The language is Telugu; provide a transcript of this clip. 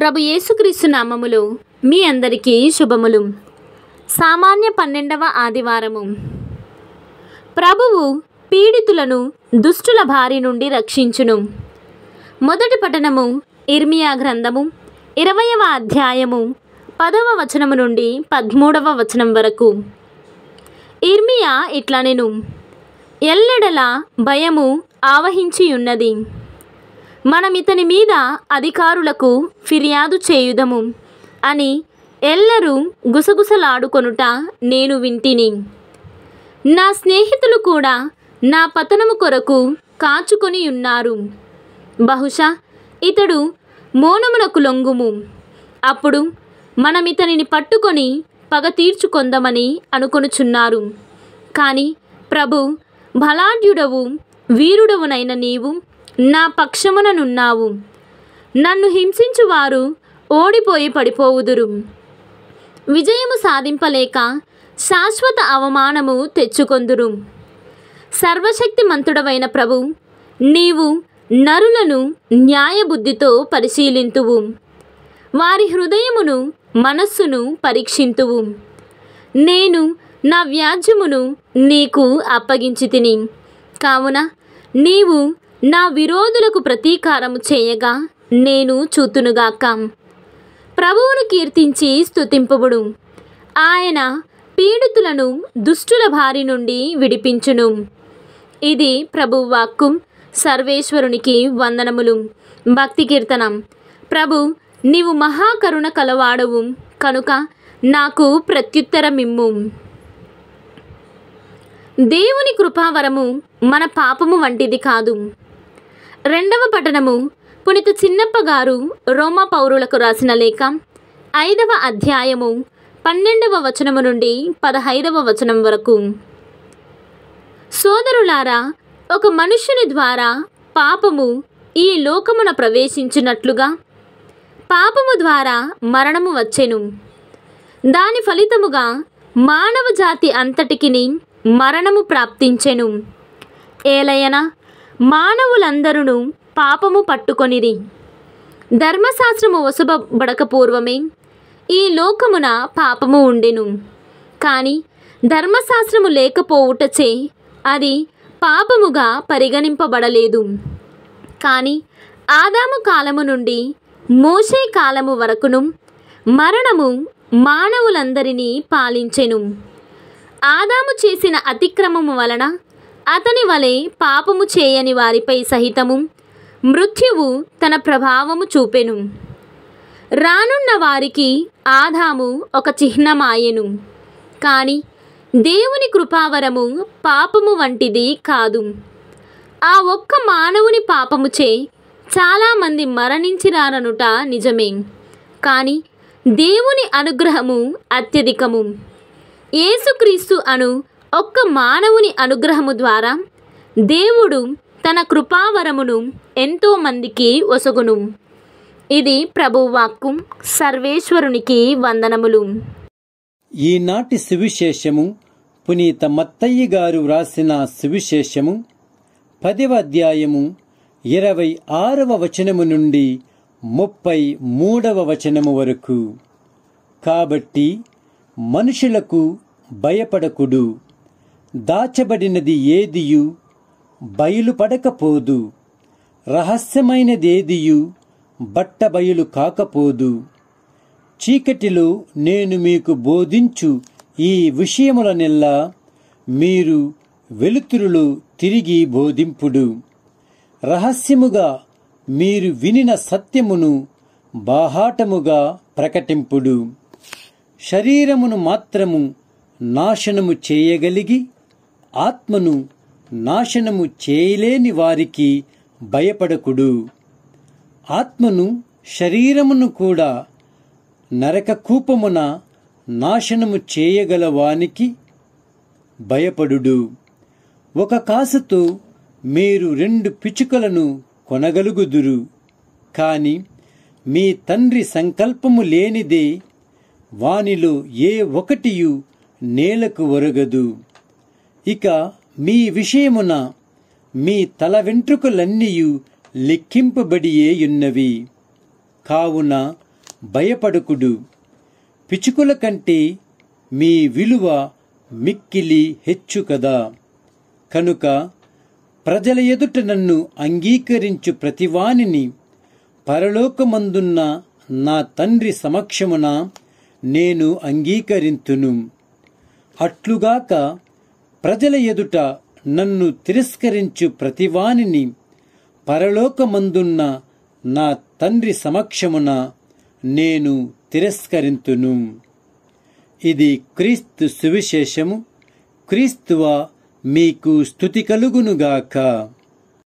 ప్రభు యేసుక్రీస్తు నామములో మీ అందరికీ శుభములు సామాన్య పన్నెండవ ఆదివారము ప్రభువు పీడితులను దుష్టుల బారి నుండి రక్షించును మొదటి పఠనము ఇర్మియా గ్రంథము ఇరవయవ అధ్యాయము పదవ వచనము నుండి పదమూడవ వచనం వరకు ఇర్మియా ఇట్లనెను ఎల్లెడల భయము ఆవహించియున్నది మనమితని మీద అధికారులకు ఫిర్యాదు చేయుదము అని ఎల్లరూ గుసగుసలాడుకొనుట నేను వింటిని నా స్నేహితులు కూడా నా పతనము కొరకు కాచుకొని ఉన్నారు బహుశా ఇతడు మోనమునకు లొంగుము అప్పుడు మనమితనిని పట్టుకొని పగ తీర్చుకొందమని అనుకొనుచున్నారు కానీ ప్రభు బలాఢ్యుడవు వీరుడవునైన నీవు నా పక్షముననున్నావు నన్ను హింసించువారు ఓడిపోయి పడిపోవుదురు విజయము సాధింపలేక శాశ్వత అవమానము తెచ్చుకొందురు సర్వశక్తిమంతుడవైన ప్రభు నీవు నరులను న్యాయబుద్ధితో పరిశీలింతువు వారి హృదయమును మనస్సును పరీక్షింతువు నేను నా వ్యాజ్యమును నీకు అప్పగించి తిని కావున నీవు నా విరోధులకు ప్రతీకారము చేయగా నేను చూతునుగాక ప్రభువును కీర్తించి స్తుతింపబడు ఆయన పీడితులను దుష్టుల బారి నుండి విడిపించును ఇది ప్రభు వాక్కు సర్వేశ్వరునికి వందనములు భక్తి కీర్తనం ప్రభు నీవు మహాకరుణ కలవాడవు కనుక నాకు ప్రత్యుత్తరమిమ్ము దేవుని కృపావరము మన పాపము వంటిది కాదు రెండవ పఠనము పునిత చిన్నప్ప గారు రోమా పౌరులకు రాసిన లేఖ ఐదవ అధ్యాయము పన్నెండవ వచనము నుండి పదహైదవ వచనం వరకు సోదరులారా ఒక మనుష్యుని ద్వారా పాపము ఈ లోకమున ప్రవేశించినట్లుగా పాపము ద్వారా మరణము వచ్చెను దాని ఫలితముగా మానవ జాతి అంతటికిని మరణము ప్రాప్తించెను ఏలయన మానవులందరూ పాపము పట్టుకొనిరి ధర్మశాస్త్రము వసుబడక పూర్వమే ఈ లోకమున పాపము ఉండెను కానీ ధర్మశాస్త్రము లేకపోవుటచే అది పాపముగా పరిగణింపబడలేదు కానీ ఆదాము కాలము నుండి మోషే కాలము వరకును మరణము మానవులందరినీ పాలించెను ఆదాము చేసిన అతిక్రమము వలన అతని వలె పాపము చేయని వారిపై సహితము మృత్యువు తన ప్రభావము చూపెను రానున్న వారికి ఆదాము ఒక చిహ్నమాయెను కానీ దేవుని కృపావరము పాపము వంటిది కాదు ఆ ఒక్క మానవుని పాపముచే చాలామంది మరణించిరారనుట నిజమే కానీ దేవుని అనుగ్రహము అత్యధికము యేసుక్రీస్తు అను ఒక్క మానవుని అనుగ్రహము ద్వారా దేవుడు తన కృపావరమును ఎంతో మందికి ఒసగును ఇది ప్రభువాక్కు సర్వేశ్వరునికి వందనములు ఈనాటి సువిశేషము పునీత మత్తయ్య గారు వ్రాసిన సువిశేషము పదవ అధ్యాయము ఇరవై ఆరవ వచనము నుండి ముప్పై మూడవ వచనము వరకు కాబట్టి మనుషులకు భయపడకుడు దాచబడినది ఏదియు బయలుపడకపోదు రహస్యమైనదేదియు బట్టబయలు కాకపోదు చీకటిలో నేను మీకు బోధించు ఈ విషయములనెల్లా మీరు వెలుతురులో తిరిగి బోధింపుడు రహస్యముగా మీరు వినిన సత్యమును బాహాటముగా ప్రకటింపుడు శరీరమును మాత్రము నాశనము చేయగలిగి ఆత్మను నాశనము చేయలేని వారికి భయపడకుడు ఆత్మను శరీరమును కూడా నరక కూపమున నాశనము చేయగలవానికి భయపడుడు ఒక కాసుతో మీరు రెండు పిచుకలను కొనగలుగుదురు కాని మీ తండ్రి సంకల్పము లేనిదే వానిలో ఏ ఒకటియు నేలకు ఒరగదు ఇక మీ విషయమున మీ తల వెంట్రుకలన్నీయు లెక్కింపబడియే యున్నవి కావున భయపడుకుడు పిచుకుల కంటే మీ విలువ మిక్కిలి హెచ్చు కదా కనుక ప్రజల ఎదుట నన్ను అంగీకరించు ప్రతివానిని పరలోకమందున్న నా తండ్రి సమక్షమున నేను అంగీకరింతును అట్లుగాక ప్రజల ఎదుట నన్ను తిరస్కరించు ప్రతివానిని పరలోకమందున్న నా తండ్రి సమక్షమున నేను తిరస్కరింతును ఇది క్రీస్తు సువిశేషము క్రీస్తువ మీకు స్థుతి కలుగునుగాక